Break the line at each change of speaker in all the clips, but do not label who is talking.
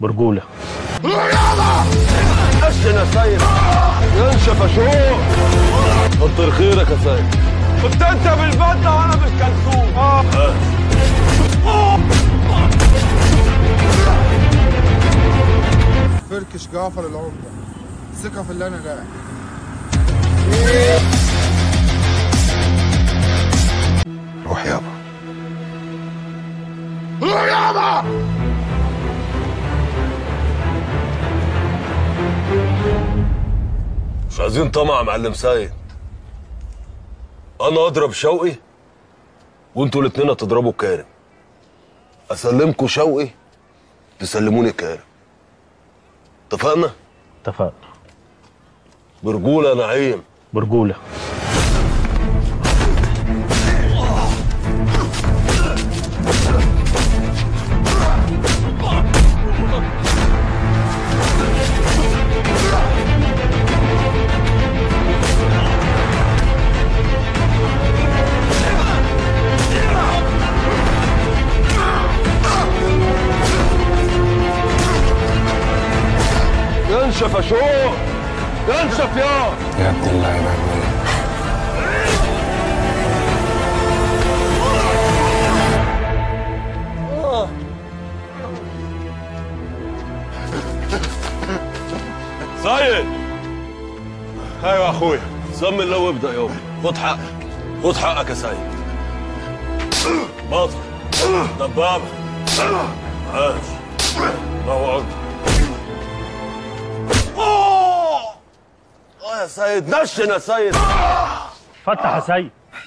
برجوله
نشن يا سيد ينشف اشوف كتر خيرك يا سيد كنت انت بالبدله وانا بالكلثوم اه
فركش جعفر العمدة ثقة في اللي أنا رايح
روح يابا
مش عايزين طمع يا معلم سيد انا اضرب شوقي وانتوا الاتنين هتضربوا كارم اسلمكوا شوقي تسلموني كارم اتفقنا
اتفقنا
برجوله يا نعيم
برجوله
ينشف اشوف ينشف يا
يا ابن اللعيبه يا ابويا
سيد ايوه يا اخويا سمي الله وابدا يابا خد حقك خد حقك يا سيد بطل دبابه عاش الله اكبر اوه اه يا سيد نشن يا سيد
فتح يا سيد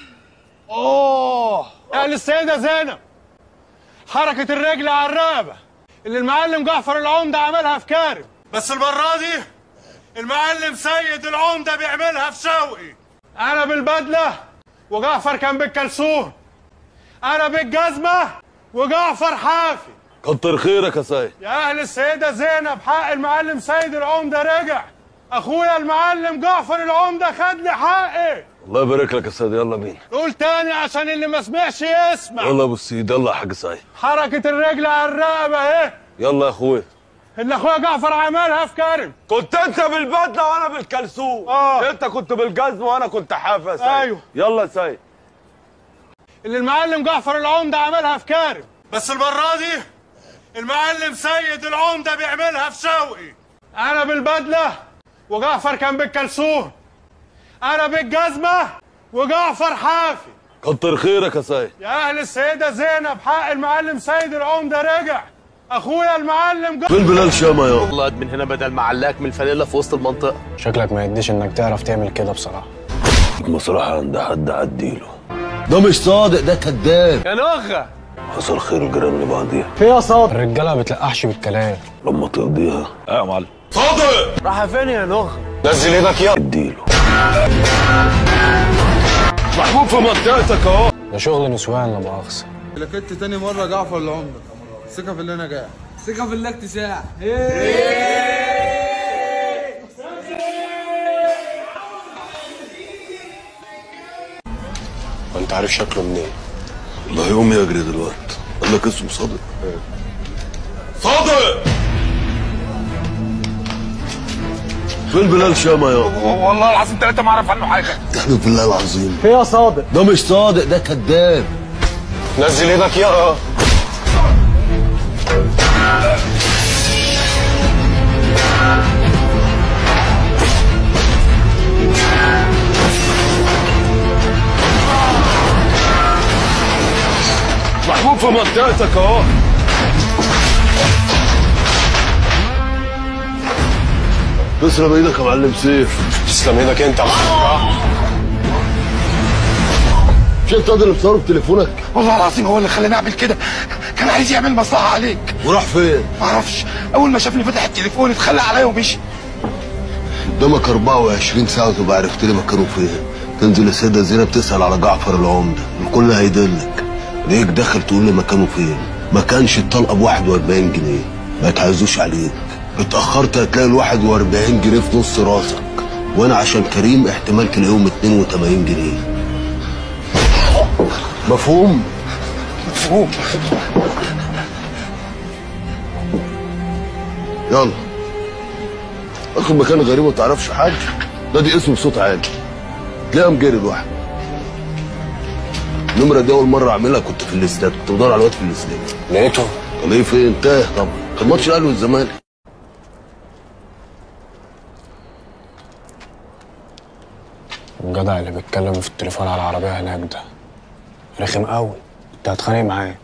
اوه اهل السيدة زينب حركة الرجل على الرقبة اللي المعلم جعفر العمدة عملها في كارم بس المرة دي المعلم سيد العمدة بيعملها في شوقي انا بالبدلة وجعفر كان بالكلسون انا بالجزمة وجعفر حافي
كتر خيرك يا سيد
يا اهل السيدة زينب حق المعلم سيد العمدة رجع اخويا المعلم جعفر العمدة خد لي حقي
الله يبارك لك يا سيد يلا بينا
قول تاني عشان اللي ما سمعش يسمع
يلا يا ابو السيد يلا يا حاج سيد
حركة الرجل على الرقبة اهي
يلا يا اخويا
اللي اخويا جعفر عملها في كارم
كنت انت بالبدله وانا بالكلثوم
آه.
انت كنت بالجزم وانا كنت حافي يا سيد
أيوه.
يلا يا سيد
اللي المعلم جعفر العمدة عملها في كارم بس المرة دي المعلم سيد العمدة بيعملها في شوقي انا بالبدلة وجعفر كان بالكلسون انا بالجزمة وجعفر حافي
كتر خيرك يا سيد
يا اهل السيدة زينب حق المعلم سيد العمدة رجع اخويا المعلم جعفر
فين بلال شامة يا
والله من هنا بدل ما علاك من الفانيلا في وسط المنطقه
شكلك ما يديش انك تعرف تعمل كده بصراحه
مصلحة عند حد عديله ده مش صادق ده كذاب
يا نغه
حصل خير الجيران لبعضيها
الرجاله ما بتلقحش بالكلام
لما تقضيها
ايوه يا معلم
صادق
راح فين يا نغه
نزل ايدك يا
اديله محبوب في منطقتك اهو
ده شغل نسوان لا مؤاخذه
لكنت تاني مرة جعفر العمدة ثقة في اللي أنا رايح
ثقة في الله اكتساح
وانت عارف شكله منين
الله يقوم يجري دلوقتي قال لك اسمه صادق صادق فين بلال شامة يا
والله العظيم ثلاثه ما اعرف عنه حاجه
تحلف بالله العظيم
يا صادق
ده مش صادق ده كذاب
نزل ايدك يا
محبوب في منطقتك اهو تسلم ايدك يا معلم سيف
تسلم ايدك انت
مش انت اللي بتصور بتليفونك
والله العظيم هو اللي خلاني اعمل كده كان عايز يعمل مصلحه عليك
وراح فين
معرفش اول ما شافني فتح التليفون اتخلى عليا ومشي
قدامك 24 ساعة وتبقى عرفت لي مكانه فين تنزل السيدة زينب تسأل على جعفر العمدة الكل هيدلك ليك داخل تقول لي مكانه فين ما كانش الطلقة ب 41 جنيه ما يتعزوش عليك اتأخرت هتلاقي ال 41 جنيه في نص راسك وانا عشان كريم احتمال تلاقيهم 82 جنيه مفهوم؟
مفهوم
يلا اخد مكان غريب ما تعرفش حد ده دي اسم بصوت عالي تلاقيها مجري الواحد النمرة دي أول مرة أعملها كنت في الاستاد كنت بدور على الواد في الاستاد
لقيته
طب ايه فين تاه طبعا كان ماتش الأهلي والزمالك
الجدع اللي بيتكلم في التليفون على العربية هناك ده رخم قوي كنت هتخانق معاه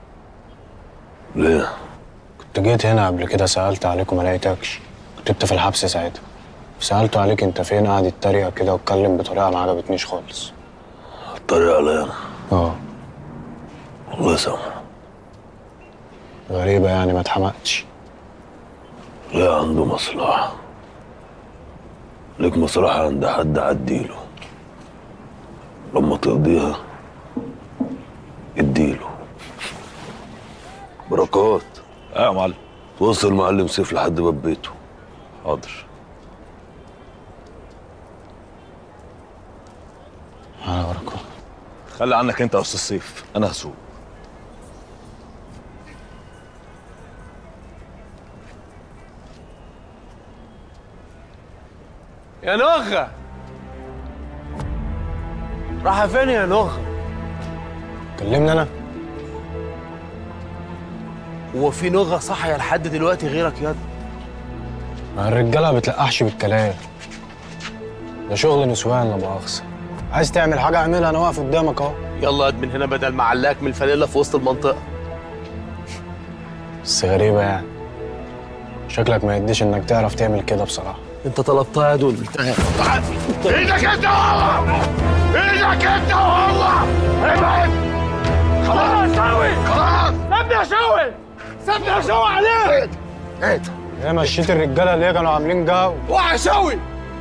ليه؟
كنت جيت هنا قبل كده سألت عليك وما لقيتكش كنت انت في الحبس ساعتها سألته عليك انت فين قعد يتريق كده واتكلم بطريقة ما عجبتنيش خالص
الطريقة عليا أنا
اه
الله يسامحه
غريبة يعني ما اتحمقتش
لا عنده مصلحة ليك مصلحة عند حد عديله لما تقضيها اديله بركات
اه يا معلم
توصل معلم سيف لحد باب بيته
حاضر
على بركة
خلي عنك انت يا استاذ سيف انا هسوق
يا نغة رايحة فين يا نغة؟
كلمني انا
هو في نغة صاحية لحد دلوقتي غيرك ياض؟
ما الرجالة ما بتلقحش بالكلام ده شغل نسوان لا مؤاخذة عايز تعمل حاجة اعملها انا واقف قدامك اهو
يلا قد من هنا بدل ما علاك من الفانيلا في وسط المنطقة
بس غريبة يعني شكلك ما يديش انك تعرف تعمل كده بصراحة
انت طلبتها يا دول
ايدك انت وهو ايدك انت وهو ابعد خلاص سوي خلاص
سيبني اشاور سيبني اشاور عليك
ايه
ايه مشيت الرجالة اللي كانوا عاملين جو
اوعى اشاور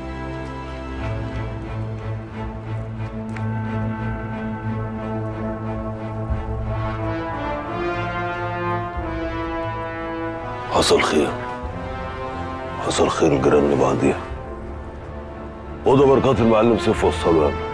حصل خير حصل خير الجيران اللي بعديها وده بركات المعلم سيف وصله يا ابني